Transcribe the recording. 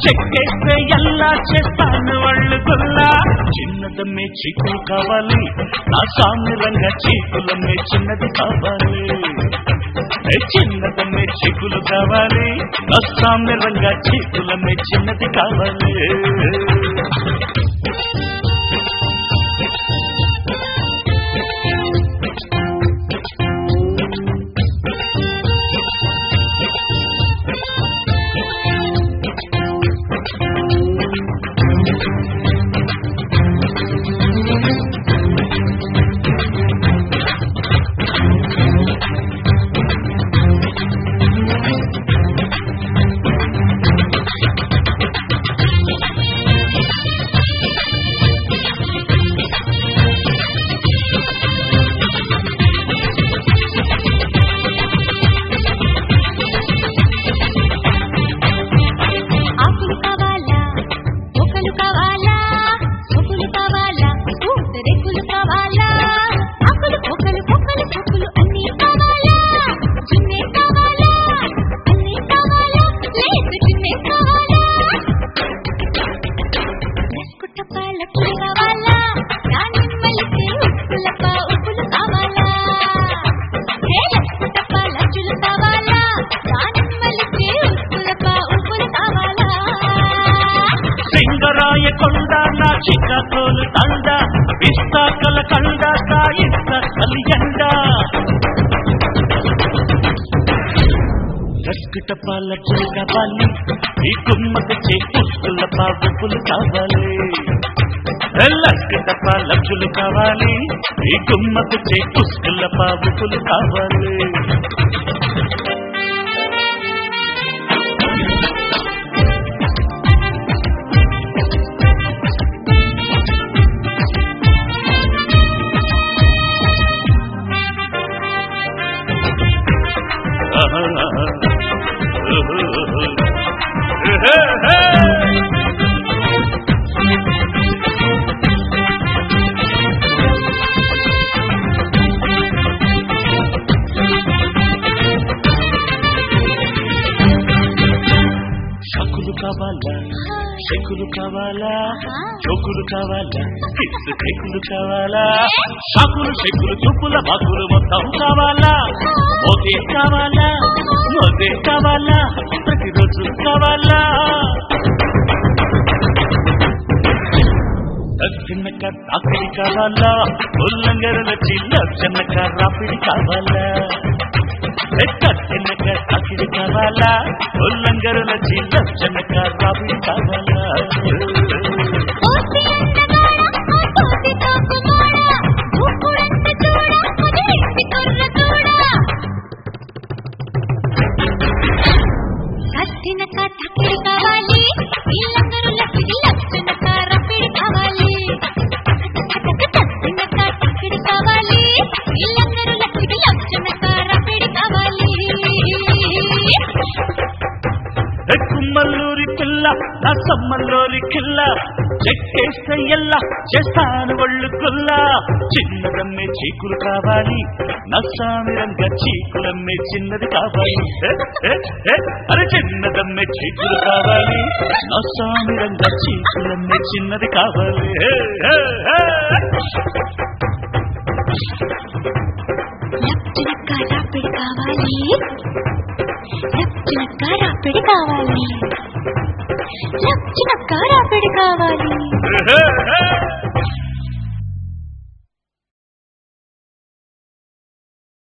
చెక్కేస్తే ఎలా చేస్తాను వాళ్ళు గుల్లా చిన్నదమ్మే చీకులు కావాలి నా సామ్యంగా చీకులమ్మే చిన్నది కావాలి ఏ చిన్నదమ్మే చీకులు కావాలి నా సామ్యంగా చీకులమ్మే చిన్నది కావాలి ఆకులు కావాలా మొక్కలు కావాలా సొక్కులు కావాలా పూతరేకులు కావాలా ఆకులు మొక్కలు మొక్కలు సొక్కులు అన్నీ కావాలా చున్నే కావాలా అన్నీ కావాలా లేదు చున్నే కావాలా కుట్టప్ప లక్కులు కావాలా దానిమ్మలకి ఉప్పులప్ప ఉప్పులు కావాలా హే కుట్టప్ప లచ్చులు కావాలా దానిమ్మలకి ఉప్పులప్ప ఉప్పులు కావాలా సింగరాయ కొండ నా చిక్కతోలు తండ విస్తాకల కండ కాయిస్త కలియండ లస్కిట పాలచులు కావాలి ఈ గుమ్మకి చే పుష్కుల పాపులు కావాలి లస్కిట పాలచులు కావాలి ఈ గుమ్మకి చే పుష్కుల పాపులు కావాలి షకులు కావాలా షకులు కావాలా చోకులు కావాలా కిస్ కేకులు కావాలా షాకులు షెక్కులు చూపుల బాకులు మొత్తం కావాలా మోతే కావాలా మోతే కావాలా ప్రతిరోజు కావాలా దక్షిణక తాకిడి కావాలా ఉల్లంగరల చిల్ల చిన్నక రాపిడి కావాలా దక్షిణక తాకిడి కావాలా ఉల్లంగరల చిల్ల చిన్నక రాపిడి కావాలా ఓసి అందగాడ ఓసి తోకుమాడ ఊపుడంత చూడ ముదిరెత్తి కొర్ర చూడ కత్తినక తక్కిడి కావాలి వీళ్ళందరూ లక్కిడి లక్షణక రప్పిడి కావాలి కత్తినక తక్కిడి కావాలి వీళ్ళందరూ లక్కిడి లక్షణక రప్పిడి కావాలి కుమ్మల్లూరి పిల్ల నా సమ్మల్లూరి కిల్ల చెక్కేస్తే ఎల్ల చేస్తాను ఒళ్ళు గుల్ల చిన్నదమ్మే చీకులు కావాలి నా సామిరంగా చీకులమ్మే చిన్నది కావాలి ఏ, ఏ, ఏ, అరే చిన్నదమ్మే చీకులు కావాలి నా సామిరంగా చీకులమ్మే చిన్నది కావాలి ఏ, ఏ, ఏ. లప్చినక్క రాపిడి కావాలి లప్చినక్క రాపిడి కావాలి లప్చినక్క రాపిడి కావాలి